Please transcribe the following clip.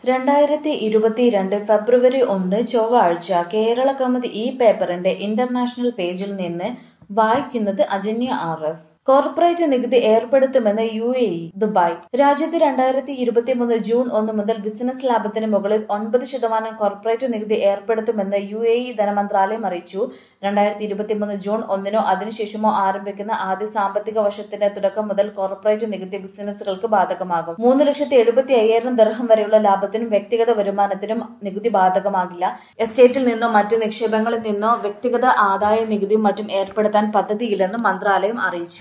രണ്ടായിരത്തി ഇരുപത്തിരണ്ട് ഫെബ്രുവരി ഒന്ന് ചൊവ്വാഴ്ച കേരള കൗമുദി ഈ പേപ്പറിന്റെ ഇന്റർനാഷണൽ പേജിൽ നിന്ന് വായിക്കുന്നത് അജന്യ ആർ എസ് കോർപ്പറേറ്റ് നികുതി ഏർപ്പെടുത്തുമെന്ന് യു എ ഇ ദുബായ് രാജ്യത്ത് രണ്ടായിരത്തി ഇരുപത്തിമൂന്ന് ജൂൺ ഒന്ന് മുതൽ ബിസിനസ് ലാഭത്തിന് മുകളിൽ ഒൻപത് ശതമാനം കോർപ്പറേറ്റ് നികുതി ഏർപ്പെടുത്തുമെന്ന് യു എ ഇ ധനമന്ത്രാലയം അറിയിച്ചു രണ്ടായിരത്തി ഇരുപത്തിമൂന്ന് ജൂൺ ഒന്നിനോ അതിനുശേഷമോ ആരംഭിക്കുന്ന ആദ്യ സാമ്പത്തിക വർഷത്തിന്റെ തുടക്കം മുതൽ കോർപ്പറേറ്റ് നികുതി ബിസിനസ്സുകൾക്ക് ബാധകമാകും മൂന്ന് ലക്ഷത്തി എഴുപത്തി അയ്യായിരം ദർഹം വരെയുള്ള ലാഭത്തിനും വ്യക്തിഗത വരുമാനത്തിനും നികുതി ബാധകമാകില്ല എസ്റ്റേറ്റിൽ നിന്നോ മറ്റ് നിക്ഷേപങ്ങളിൽ നിന്നോ വ്യക്തിഗത ആദായ നികുതിയും മറ്റും ഏർപ്പെടുത്താൻ പദ്ധതിയില്ലെന്നും മന്ത്രാലയം അറിയിച്ചു